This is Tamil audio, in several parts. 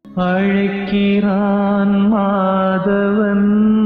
அழைக்கிறான் மாதவன்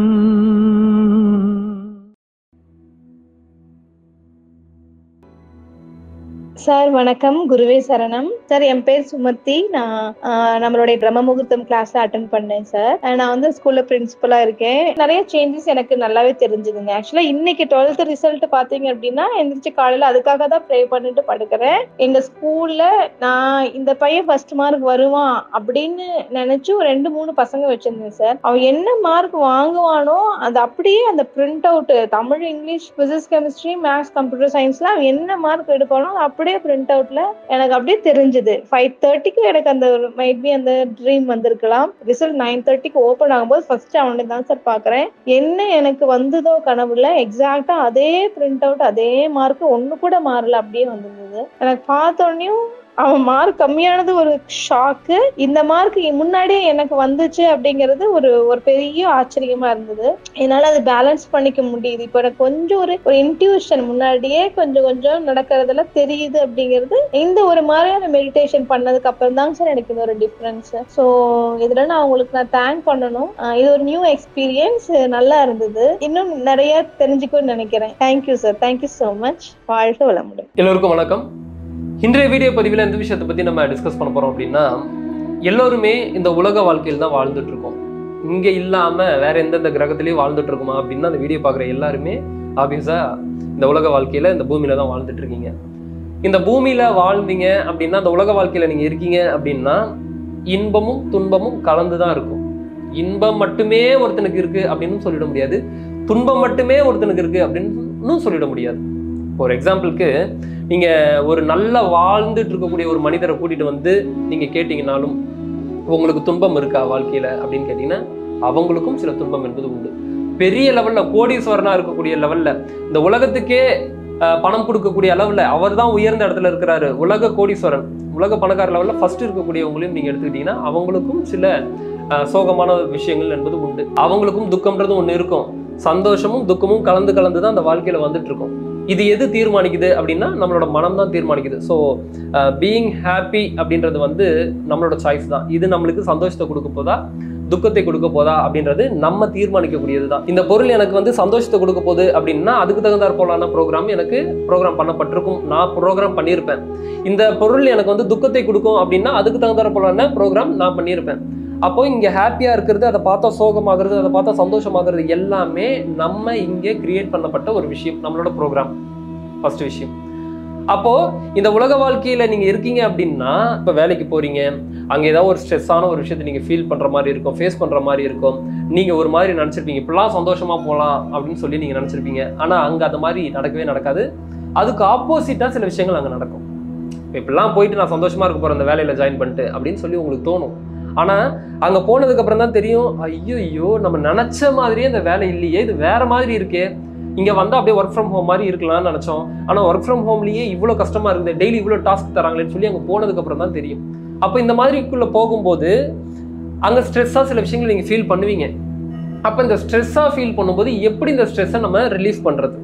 சார் வணக்கம் குருவே சரணம் சார் என் பேர் சுமதி நான் ஆஹ், நம்மளுடைய பிரம்ம முகூர்த்தம் கிளாஸ் அட்டன் பண்ணேன் சார் அஹ், நான் வந்து ஸ்கூல்ல பிரின்சிபலா இருக்கேன் நிறைய சேஞ்சஸ் எனக்கு நல்லாவே தெரிஞ்சுதுங்க ஆக்சுவலா இன்னைக்கு டுவெல்த் ரிசல்ட் பாத்தீங்க அப்படின்னா எந்திரிச்சு காலையில அதுக்காக தான் ப்ரே பண்ணிட்டு படுக்கிறேன் எங்க ஸ்கூல்ல நான் இந்த பையன் ஃபர்ஸ்ட் மார்க் வருவான் அப்படின்னு நினைச்சு ஒரு ரெண்டு மூணு பசங்க வச்சிருந்தேன் சார் அவன் என்ன மார்க் வாங்குவானோ அது அப்படியே அந்த print out Tamil English physics chemistry maths computer சயின்ஸ்ல அவன் என்ன மார்க் எடுப்பானோ அது அப்படியே பிரிண்ட் அவுட்ல எனக்கு அப்படியே தெரிஞ்சது ஃபைவ் தேர்ட்டிக்கு எனக்கு அந்த மைட்பி அந்த ட்ரீம் வந்திருக்கலாம் ரிசல்ட் நைன் தேர்ட்டிக்கு ஓப்பன் ஆகும்போது ஃபர்ஸ்ட் அவனை தான் சார் பாக்குறேன் என்ன எனக்கு வந்ததோ கனவுல எக்ஸாக்டா அதே பிரிண்ட் அவுட் அதே மார்க் ஒண்ணு கூட மாறல அப்படியே வந்திருந்தது எனக்கு பார்த்த உடனேயும் அவன் மார்க் கம்மியானது ஒரு ஷாக்கு இந்த மார்க் முன்னாடியே எனக்கு வந்துச்சு அப்படிங்கிறது ஒரு ஒரு பெரிய ஆச்சரியமா இருந்தது என்னால அது பேலன்ஸ் பண்ணிக்க முடியுது இப்போ எனக்கு கொஞ்சம் ஒரு ஒரு இன்ட்யூஷன் முன்னாடியே கொஞ்சம் கொஞ்சம் நடக்கிறதுல தெரியுது அப்படிங்கிறது இந்த ஒரு மாதிரியான மெடிடேஷன் பண்ணதுக்கு அப்புறம் தாங்க சார் எனக்கு இது ஒரு டிஃப்ரென்ஸ் ஸோ இதுல நான் உங்களுக்கு நான் தேங்க் பண்ணணும் ஆஹ் இது ஒரு நியூ எக்ஸ்பீரியன்ஸ் நல்லா இருந்தது இன்னும் நிறைய தெரிஞ்சுக்கணும்னு நினைக்கிறேன் thank you sir thank you so much வாழ்க வளமுடன் எல்லோருக்கும் வணக்கம் இன்றைய வீடியோ பதிவில் எந்த விஷயத்தை பற்றி நம்ம டிஸ்கஸ் பண்ண போகிறோம் அப்படின்னா எல்லோருமே இந்த உலக வாழ்க்கையில் தான் வாழ்ந்துட்டு இருக்கோம் இங்கே இல்லாமல் வேற எந்தெந்த கிரகத்திலையும் வாழ்ந்துட்டு இருக்குமா அப்படின்னா அந்த வீடியோ பார்க்குற எல்லாருமே ஆப்வியஸாக இந்த உலக வாழ்க்கையில் இந்த பூமியில தான் வாழ்ந்துட்டு இருக்கீங்க இந்த பூமியில வாழ்ந்தீங்க அப்படின்னா இந்த உலக வாழ்க்கையில நீங்க இருக்கீங்க அப்படின்னா இன்பமும் துன்பமும் கலந்து தான் இருக்கும் இன்பம் மட்டுமே ஒருத்தனுக்கு இருக்கு அப்படின்னு சொல்லிட முடியாது துன்பம் மட்டுமே ஒருத்தனுக்கு இருக்கு அப்படின்னு சொல்லிட முடியாது ஒரு எக்ஸாம்பிளுக்கு நீங்க ஒரு நல்ல வாழ்ந்துட்டு இருக்கக்கூடிய ஒரு மனிதரை கூட்டிட்டு வந்து நீங்க கேட்டீங்கனாலும் உங்களுக்கு துன்பம் இருக்கா வாழ்க்கையில அப்படின்னு கேட்டீங்கன்னா அவங்களுக்கும் சில துன்பம் என்பது உண்டு பெரிய லெவல்ல கோடீஸ்வரனா இருக்கக்கூடிய லெவல்ல இந்த உலகத்துக்கே அஹ், பணம் கொடுக்கக்கூடிய அளவுல அவர் தான் உயர்ந்த இடத்துல இருக்கிறாரு உலக கோடீஸ்வரன் உலக பணக்கார லெவல்ல ஃபர்ஸ்ட் இருக்கக்கூடியவங்களையும் நீங்க எடுத்துக்கிட்டீங்கன்னா அவங்களுக்கும் சில அஹ், சோகமான விஷயங்கள் என்பது உண்டு அவங்களுக்கும் துக்கம்ன்றது ஒண்ணு இருக்கும் சந்தோஷமும் துக்கமும் கலந்து கலந்து தான் அந்த வாழ்க்கையில வந்துட்டு இருக்கும் இது எது தீர்மானிக்குது அப்படின்னா நம்மளோட மனம் தான் தீர்மானிக்குது ஸோ பீயிங் ஹாப்பி அப்படின்றது வந்து நம்மளோட சாய்ஸ் தான் இது நம்மளுக்கு சந்தோஷத்தை கொடுக்க போதா துக்கத்தை கொடுக்க போதா அப்படின்றது நம்ம தீர்மானிக்கக்கூடியது தான் இந்த பொருள் எனக்கு வந்து சந்தோஷத்தை கொடுக்க போகுது அப்படின்னா அதுக்கு தகுந்தாற் போலான ப்ரோக்ராம் எனக்கு ப்ரோக்ராம் பண்ணப்பட்டிருக்கும் நான் ப்ரோக்ராம் பண்ணியிருப்பேன் இந்த பொருள் எனக்கு வந்து துக்கத்தை கொடுக்கும் அப்படின்னா அதுக்கு தகுந்தாற் போலான ப்ரோக்ராம் நான் பண்ணியிருப்பேன் அப்போ இங்க ஹாப்பியா இருக்கிறது அதை பார்த்தா சோகமாகிறது அதை பார்த்தா சந்தோஷமாகிறது எல்லாமே நம்ம இங்கே கிரியேட் பண்ணப்பட்ட ஒரு விஷயம் நம்மளோட ப்ரோக்ராம் ஃபர்ஸ்ட் விஷயம் அப்போ இந்த உலக வாழ்க்கையில நீங்க இருக்கீங்க அப்படின்னா இப்ப வேலைக்கு போறீங்க அங்க ஏதாவது ஒரு ஸ்ட்ரெஸ்ஸான ஒரு விஷயத்தை நீங்க ஃபீல் பண்ற மாதிரி இருக்கும் ஃபேஸ் பண்ற மாதிரி இருக்கும் நீங்க ஒரு மாதிரி நினைச்சிருப்பீங்க இப்படிலாம் சந்தோஷமா போகலாம் அப்படின்னு சொல்லி நீங்க நினைச்சிருப்பீங்க ஆனா அங்க அந்த மாதிரி நடக்கவே நடக்காது அதுக்கு ஆப்போசிட்டா சில விஷயங்கள் அங்க நடக்கும் இப்ப இப்படிலாம் போயிட்டு நான் சந்தோஷமா இருக்க போறேன் அந்த வேலையில ஜாயின் பண்ணிட்டு அப்படின்னு சொல்லி உங்களுக்கு தோணும் ஆனா அங்க போனதுக்கு அப்புறம் தான் தெரியும் ஐயோ ஐயோ நம்ம நினைச்ச மாதிரியே இந்த வேலை இல்லையே இது வேற மாதிரி இருக்கே இங்க வந்தா அப்படியே ஒர்க் ஃப்ரம் ஹோம் மாதிரி இருக்கலாம்னு நினைச்சோம் ஆனா ஒர்க் ஃப்ரம் ஹோம்லயே இவ்வளவு கஷ்டமா இருக்குது டெய்லி இவ்வளவு டாஸ்க் தராங்களேன்னு சொல்லி அங்க போனதுக்கு அப்புறம் தான் தெரியும் அப்போ இந்த மாதிரிக்குள்ள போகும்போது அங்க ஸ்ட்ரெஸ்ஸா சில விஷயங்கள் நீங்க ஃபீல் பண்ணுவீங்க அப்ப இந்த ஸ்ட்ரெஸ்ஸா ஃபீல் பண்ணும்போது எப்படி இந்த ஸ்ட்ரெஸ்ஸை நம்ம ரிலீஸ் பண்றது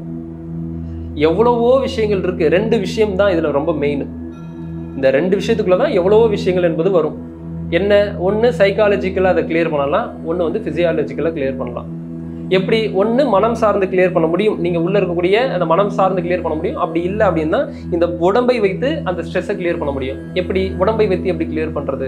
எவ்வளவோ விஷயங்கள் இருக்கு ரெண்டு விஷயம் தான் இதுல ரொம்ப மெயின் இந்த ரெண்டு விஷயத்துக்குள்ள தான் எவ்வளவோ விஷயங்கள் என்பது வரும் என்ன ஒன்று சைக்காலஜிக்கலாக அதை கிளியர் பண்ணலாம் ஒன்று வந்து ஃபிசியாலஜிக்கலாக கிளியர் பண்ணலாம் எப்படி ஒன்று மனம் சார்ந்து கிளியர் பண்ண முடியும் நீங்கள் உள்ளே இருக்கக்கூடிய அந்த மனம் சார்ந்து கிளியர் பண்ண முடியும் அப்படி இல்லை அப்படின்னா இந்த உடம்பை வைத்து அந்த ஸ்ட்ரெஸ்ஸை கிளியர் பண்ண முடியும் எப்படி உடம்பை வைத்து எப்படி கிளியர் பண்ணுறது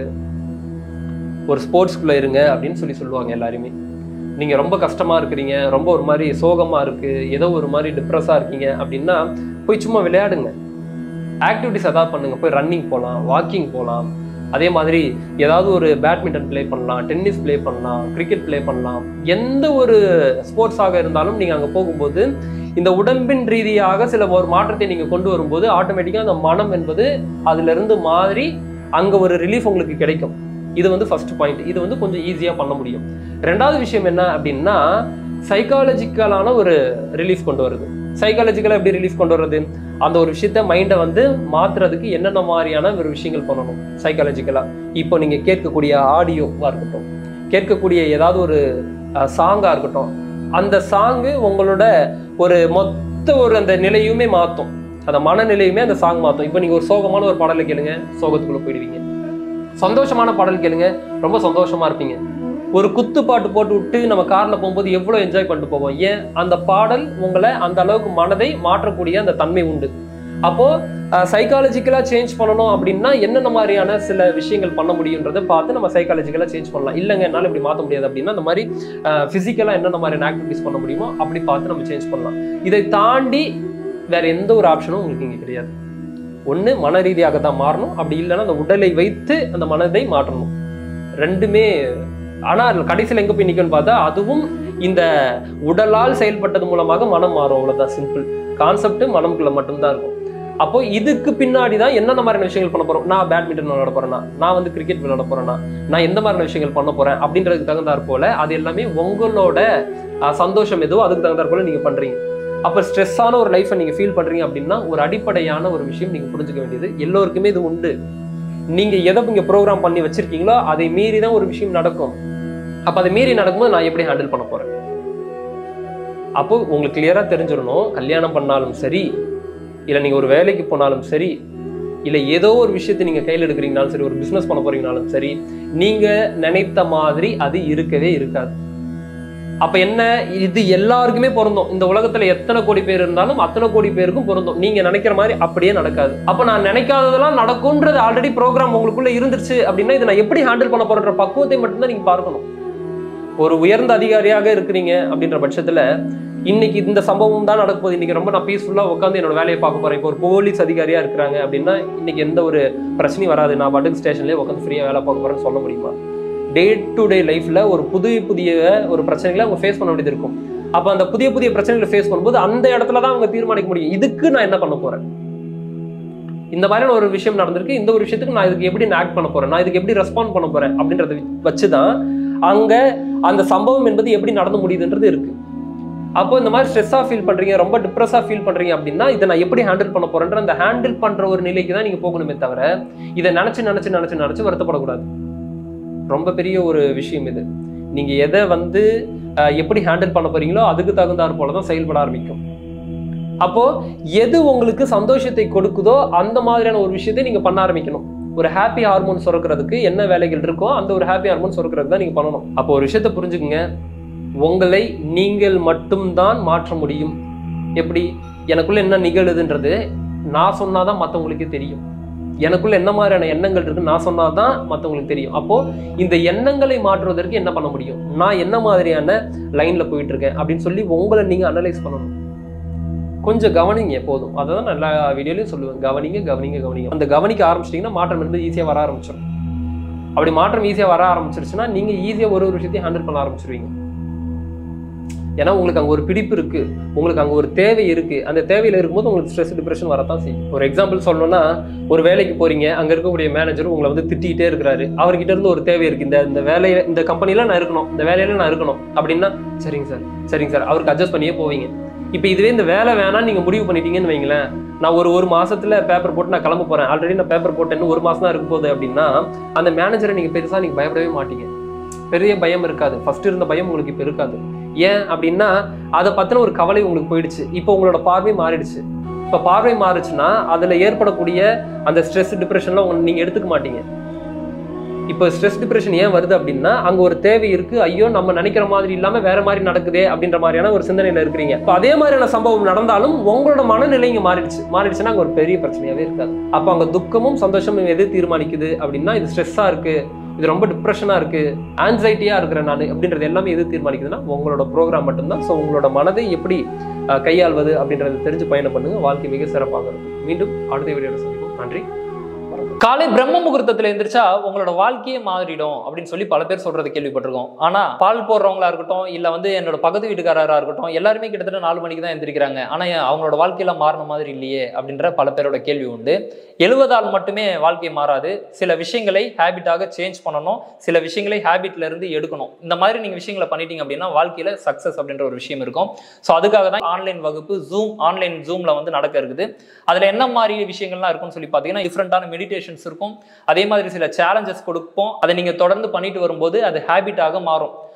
ஒரு ஸ்போர்ட்ஸ்குள்ளே இருங்க அப்படின்னு சொல்லி சொல்லுவாங்க எல்லாருமே நீங்கள் ரொம்ப கஷ்டமாக இருக்கிறீங்க ரொம்ப ஒரு மாதிரி சோகமாக இருக்குது ஏதோ ஒரு மாதிரி டிப்ரெஸ்ஸாக இருக்கீங்க அப்படின்னா போய் சும்மா விளையாடுங்க ஆக்டிவிட்டிஸ் எதாவது பண்ணுங்க போய் ரன்னிங் போகலாம் வாக்கிங் போகலாம் அதே மாதிரி ஏதாவது ஒரு பேட்மிண்டன் ப்ளே பண்ணலாம் டென்னிஸ் ப்ளே பண்ணலாம் கிரிக்கெட் ப்ளே பண்ணலாம் எந்த ஒரு ஸ்போர்ட்ஸாக இருந்தாலும் நீங்கள் அங்கே போகும்போது இந்த உடம்பின் ரீதியாக சில ஒரு மாற்றத்தை நீங்கள் கொண்டு வரும்போது ஆட்டோமேட்டிக்காக அந்த மனம் என்பது அதிலிருந்து மாறி அங்கே ஒரு ரிலீஃப் உங்களுக்கு கிடைக்கும் இது வந்து ஃபர்ஸ்ட் பாயிண்ட் இது வந்து கொஞ்சம் ஈஸியாக பண்ண முடியும் ரெண்டாவது விஷயம் என்ன அப்படின்னா சைக்காலஜிக்கலான ஒரு ரிலீஃப் கொண்டு வருது சைக்காலஜிக்கலாக எப்படி ரிலீஃப் கொண்டு வர்றது அந்த ஒரு விஷயத்த மைண்டை வந்து மாத்துறதுக்கு என்னென்ன மாதிரியான ஒரு விஷயங்கள் பண்ணணும் சைக்காலஜிக்கலாக இப்போ நீங்கள் கேட்கக்கூடிய ஆடியோவாக இருக்கட்டும் கேட்கக்கூடிய ஏதாவது ஒரு சாங்காக இருக்கட்டும் அந்த சாங்கு உங்களோட ஒரு மொத்த ஒரு அந்த நிலையுமே மாற்றும் அந்த மனநிலையுமே அந்த சாங் மாற்றும் இப்போ நீங்கள் ஒரு சோகமான ஒரு பாடலை கேளுங்க சோகத்துக்குள்ளே போயிடுவீங்க சந்தோஷமான பாடல் கேளுங்க ரொம்ப சந்தோஷமா இருப்பீங்க ஒரு குத்து பாட்டு போட்டு விட்டு நம்ம கார்ல போகும்போது எவ்வளவு என்ஜாய் பண்ணிட்டு போவோம் ஏன் அந்த பாடல் உங்களை அந்த அளவுக்கு மனதை மாற்றக்கூடிய அந்த தன்மை உண்டு அப்போ சைக்காலஜிக்கலா சேஞ்ச் பண்ணணும் அப்படின்னா என்னென்ன மாதிரியான சில விஷயங்கள் பண்ண முடியுன்றதை பார்த்து நம்ம சைக்காலஜிக்கலா சேஞ்ச் பண்ணலாம் இல்லைங்க என்னால இப்படி மாற்ற முடியாது அப்படின்னா அந்த மாதிரி பிசிக்கலா என்னென்ன மாதிரியான ஆக்டிவிட்டிஸ் பண்ண முடியுமோ அப்படி பார்த்து நம்ம சேஞ்ச் பண்ணலாம் இதை தாண்டி வேற எந்த ஒரு ஆப்ஷனும் உங்களுக்கு இங்க கிடையாது ஒண்ணு மன ரீதியாக தான் மாறணும் அப்படி இல்லைன்னா அந்த உடலை வைத்து அந்த மனதை மாற்றணும் ரெண்டுமே ஆனா அதுல கடைசியில் எங்க போய் நிக்கும்னு பார்த்தா அதுவும் இந்த உடலால் செயல்பட்டது மூலமாக மனம் மாறும் அவ்வளவுதான் சிம்பிள் கான்செப்ட் மனம்குள்ள மட்டும்தான் இருக்கும் அப்போ இதுக்கு பின்னாடி தான் என்னென்ன மாதிரியான விஷயங்கள் பண்ண போறோம் நான் பேட்மிண்டன் விளையாட போறேன்னா நான் வந்து கிரிக்கெட் விளையாட போறேன்னா நான் எந்த மாதிரியான விஷயங்கள் பண்ண போறேன் அப்படின்றதுக்கு தகுந்தாற் போல அது எல்லாமே உங்களோட அஹ், சந்தோஷம் எதுவோ அதுக்கு தகுந்தாற் போல நீங்க பண்றீங்க அப்போ ஸ்ட்ரெஸ்ஸான ஒரு லைஃப்பை நீங்க ஃபீல் பண்றீங்க அப்படின்னா ஒரு அடிப்படையான ஒரு விஷயம் நீங்க புரிஞ்சுக்க வேண்டியது எல்லோருக்குமே இது உண்டு நீங்க எதை இங்க ப்ரோக்ராம் பண்ணி வச்சிருக்கீங்களோ அதை மீறி தான் ஒரு விஷயம் நடக்கும் அப்ப அதை மீறி நடக்கும்போது நான் எப்படி ஹேண்டில் பண்ண போறேன் அப்போ உங்களுக்கு கிளியரா தெரிஞ்சிடணும் கல்யாணம் பண்ணாலும் சரி இல்ல நீங்க ஒரு வேலைக்கு போனாலும் சரி இல்ல ஏதோ ஒரு விஷயத்தை நீங்க கையில் எடுக்கிறீங்கனாலும் சரி ஒரு பிசினஸ் பண்ண போறீங்கனாலும் சரி நீங்க நினைத்த மாதிரி அது இருக்கவே இருக்காது அப்ப என்ன இது எல்லாருக்குமே பொருந்தும் இந்த உலகத்துல எத்தனை கோடி பேர் இருந்தாலும் அத்தனை கோடி பேருக்கும் பொருந்தும் நீங்க நினைக்கிற மாதிரி அப்படியே நடக்காது அப்ப நான் நினைக்காததெல்லாம் நடக்கும்ன்றது ஆல்ரெடி ப்ரோக்ராம் உங்களுக்குள்ள இருந்துருச்சு அப்படின்னா இதை நான் எப்படி ஹேண்டில் பண்ண போறேன்ற பக்குவத்தை மட்டும்தான் நீங்க பார்க்கணும் ஒரு உயர்ந்த அதிகாரியாக இருக்கிறீங்க அப்படின்ற பட்சத்துல இன்னைக்கு இந்த சம்பவம் தான் நடக்க போகுது இன்னைக்கு ரொம்ப நான் பீஸ்ஃபுல்லா உட்காந்து என்னோட வேலையை பார்க்க போறேன் இப்போ ஒரு போலீஸ் அதிகாரியா இருக்கிறாங்க அப்படின்னா இன்னைக்கு எந்த ஒரு பிரச்சனையும் வராது நான் பாட்டுக்கு ஸ்டேஷன்லேயே உட்காந்து ஃப்ரீயா வேலை பார்க்க போறேன்னு சொல்ல முடியுமா டே டு டே லைஃப்ல ஒரு புதிய புதிய ஒரு பிரச்சனைகளை அவங்க ஃபேஸ் பண்ண வேண்டியது இருக்கும் அப்ப அந்த புதிய புதிய பிரச்சனைகளை ஃபேஸ் பண்ணும்போது அந்த இடத்துல தான் அவங்க தீர்மானிக்க முடியும் இதுக்கு நான் என்ன பண்ண போறேன் இந்த மாதிரியான ஒரு விஷயம் நடந்திருக்கு இந்த ஒரு விஷயத்துக்கு நான் இதுக்கு எப்படி ஆக்ட் பண்ண போறேன் நான் இதுக்கு எப்படி ரெஸ்பாண்ட் பண்ண போறேன் அப்படின்றத வச்சுதான் அங்க அந்த சம்பவம் என்பது எப்படி நடந்து முடியுதுன்றது இருக்கு அப்போ இந்த மாதிரி ஸ்ட்ரெஸ்ஸாக ஃபீல் பண்றீங்க ரொம்ப டிப்ரெஸ்ஸாக ஃபீல் பண்றீங்க அப்படின்னா இதை நான் எப்படி ஹேண்டில் பண்ண போறேன்ற அந்த ஹேண்டில் பண்ற ஒரு நிலைக்கு தான் நீங்க போகணுமே தவிர இதை நினைச்சு நினைச்சு நினைச்சு நினைச்சு வருத்தப்படக்கூடாது ரொம்ப பெரிய ஒரு விஷயம் இது நீங்க எதை வந்து அஹ், எப்படி ஹேண்டில் பண்ண போறீங்களோ அதுக்கு தகுந்தாற் போல தான் செயல்பட ஆரம்பிக்கும் அப்போ எது உங்களுக்கு சந்தோஷத்தை கொடுக்குதோ அந்த மாதிரியான ஒரு விஷயத்தை நீங்க பண்ண ஆரம்பிக்கணும் ஒரு ஹாப்பி ஹார்மோன் சுரக்கிறதுக்கு என்ன வேலைகள் இருக்கோ அந்த ஒரு ஹாப்பி ஹார்மோன் சுரக்கிறதுக்கு தான் நீங்க பண்ணணும் அப்போ ஒரு விஷயத்த புரிஞ்சுக்குங்க உங்களை நீங்கள் மட்டும்தான் மாற்ற முடியும் எப்படி எனக்குள்ள என்ன நிகழுதுன்றது நான் சொன்னாதான் மற்றவங்களுக்கே தெரியும் எனக்குள்ள என்ன மாதிரியான எண்ணங்கள் இருக்கு நான் சொன்னாதான் மற்றவங்களுக்கு தெரியும் அப்போ இந்த எண்ணங்களை மாற்றுவதற்கு என்ன பண்ண முடியும் நான் என்ன மாதிரியான லைன்ல போயிட்டு இருக்கேன் அப்படின்னு சொல்லி உங்களை நீங்க அனலைஸ் பண்ணணும் கொஞ்சம் கவனிங்க போதும் அதை தான் நான் எல்லா வீடியோலையும் சொல்லுவேன் கவனிங்க கவனிங்க கவனிங்க அந்த கவனிக்க ஆரம்பிச்சிட்டிங்கன்னா மாற்றம் என்பது ஈஸியாக வர ஆரம்பிச்சிடும் அப்படி மாற்றம் ஈஸியாக வர ஆரம்பிச்சிருச்சுன்னா நீங்கள் ஈஸியாக ஒரு ஒரு விஷயத்தையும் ஹேண்டில் பண்ண ஆரம்பிச்சிருவீங்க ஏன்னா உங்களுக்கு அங்கே ஒரு பிடிப்பு இருக்கு உங்களுக்கு அங்கே ஒரு தேவை இருக்கு அந்த தேவையில் இருக்கும்போது உங்களுக்கு ஸ்ட்ரெஸ் டிப்ரெஷன் வரத்தான் செய்யும் ஒரு எக்ஸாம்பிள் சொல்லணும்னா ஒரு வேலைக்கு போறீங்க அங்க இருக்கக்கூடிய மேனேஜர் உங்களை வந்து திட்டிகிட்டே இருக்கிறாரு அவர்கிட்ட இருந்து ஒரு தேவை இருக்கு இந்த இந்த வேலையில இந்த கம்பெனில நான் இருக்கணும் இந்த வேலையில நான் இருக்கணும் அப்படின்னா சரிங்க சார் சரிங்க சார் அவருக்கு அட்ஜஸ்ட் பண்ணியே போவீங்க இப்போ இதுவே இந்த வேலை வேணாம்னு நீங்க முடிவு பண்ணிட்டீங்கன்னு வைங்களேன் நான் ஒரு ஒரு மாசத்துல பேப்பர் போட்டு நான் கிளம்ப போறேன் ஆல்ரெடி நான் பேப்பர் போட்டு இன்னும் ஒரு மாசம் தான் இருக்க போகுது அப்படின்னா அந்த மேனேஜரை நீங்க பெருசா நீங்க பயப்படவே மாட்டீங்க பெரிய பயம் இருக்காது ஃபர்ஸ்ட் இருந்த பயம் உங்களுக்கு இப்போ இருக்காது ஏன் அப்படின்னா அதை பத்தின ஒரு கவலை உங்களுக்கு போயிடுச்சு இப்போ உங்களோட பார்வை மாறிடுச்சு இப்போ பார்வை மாறுச்சுன்னா அதுல ஏற்படக்கூடிய அந்த ஸ்ட்ரெஸ் டிப்ரெஷன்லாம் உங்க நீங்க எடுத்துக்க மாட்டீங்க இப்போ ஸ்ட்ரெஸ் டிப்ரெஷன் ஏன் வருது அப்படின்னா அங்க ஒரு தேவை இருக்கு ஐயோ நம்ம நினைக்கிற மாதிரி இல்லாம வேற மாதிரி நடக்குதே அப்படின்ற மாதிரியான ஒரு சிந்தனையில இருக்கிறீங்க இப்போ அதே மாதிரியான சம்பவம் நடந்தாலும் உங்களோட மனநிலை இங்க மாறிடுச்சு மாறிடுச்சுன்னா அங்க ஒரு பெரிய பிரச்சனையாவே இருக்காது அப்போ அங்க துக்கமும் சந்தோஷமும் எது தீர்மானிக்குது அப்படின்னா இது ஸ்ட்ரெஸ்ஸா இருக்கு இது ரொம்ப டிப்ரெஷனா இருக்கு ஆன்சைட்டியா இருக்கிறேன் நான் அப்படின்றது எல்லாமே எது தீர்மானிக்குதுன்னா உங்களோட ப்ரோக்ராம் மட்டும்தான் ஸோ உங்களோட மனதை எப்படி அஹ், கையாள்வது அப்படின்றத தெரிஞ்சு பயணம் பண்ணுங்க வாழ்க்கை மிக சிறப்பாக இருக்கும் மீண்டும் அடுத்த வீடியோவில் சந்திப்போம் நன்றி காலை பிரம்ம முகூர்த்தத்துல எந்திரிச்சா உங்களோட வாழ்க்கையே மாறிடும் அப்படின்னு சொல்லி பல பேர் சொல்றது கேள்விப்பட்டிருக்கோம் ஆனா பால் போடுறவங்களா இருக்கட்டும் இல்ல வந்து என்னோட பக்கத்து வீட்டுக்காரரா இருக்கட்டும் எல்லாருமே கிட்டத்தட்ட நாலு மணிக்கு தான் எந்திரிக்கிறாங்க ஆனா ஏன் அவங்களோட வாழ்க்கையில மாறின மாதிரி இல்லையே அப்படின்ற பல பேரோட கேள்வி உண்டு எழுவதால் மட்டுமே வாழ்க்கை மாறாது சில விஷயங்களை ஹேபிட்டாக சேஞ்ச் பண்ணணும் சில விஷயங்களை ஹேபிட்ல இருந்து எடுக்கணும் இந்த மாதிரி நீங்க விஷயங்களை பண்ணிட்டீங்க அப்படின்னா வாழ்க்கையில சக்சஸ் அப்படின்ற ஒரு விஷயம் இருக்கும் ஸோ அதுக்காக தான் ஆன்லைன் வகுப்பு ஜூம் ஆன்லைன் ஜூம்ல வந்து நடக்க இருக்குது அதுல என்ன மாதிரி விஷயங்கள்லாம் இருக்கும்னு சொல்லி பார்த்தீங்கன்னா டிஃப்ரெண்டான மெடிடேஷன்ஸ் இருக்கும் அதே மாதிரி சில சேலஞ்சஸ் கொடுப்போம் அதை நீங்க தொடர்ந்து பண்ணிட்டு வரும்போது அது ஹேபிட்டாக மாறும்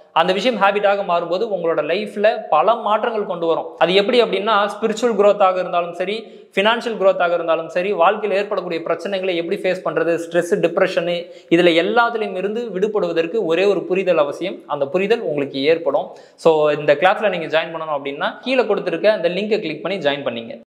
அந்த விஷயம் ஹேபிட்டாக மாறும்போது உங்களோட லைஃப்ல பல மாற்றங்கள் கொண்டு வரும் அது எப்படி அப்படின்னா ஸ்பிரிச்சுவல் growth-ஆக இருந்தாலும் சரி ஃபினான்ஷியல் growth-ஆக இருந்தாலும் சரி வாழ்க்கையில் ஏற்படக்கூடிய பிரச்சனைகளை எப்படி ஃபேஸ் பண்றது ஸ்ட்ரெஸ் டிப்ரெஷனு இதுல எல்லாத்துலேயும் இருந்து விடுபடுவதற்கு ஒரே ஒரு புரிதல் அவசியம் அந்த புரிதல் உங்களுக்கு ஏற்படும் ஸோ இந்த கிளாஸ்ல நீங்க ஜாயின் பண்ணணும் அப்படின்னா கீழே கொடுத்துருக்க அந்த லிங்கை கிளிக் பண்ணி ஜாயின் பண்ணீங்க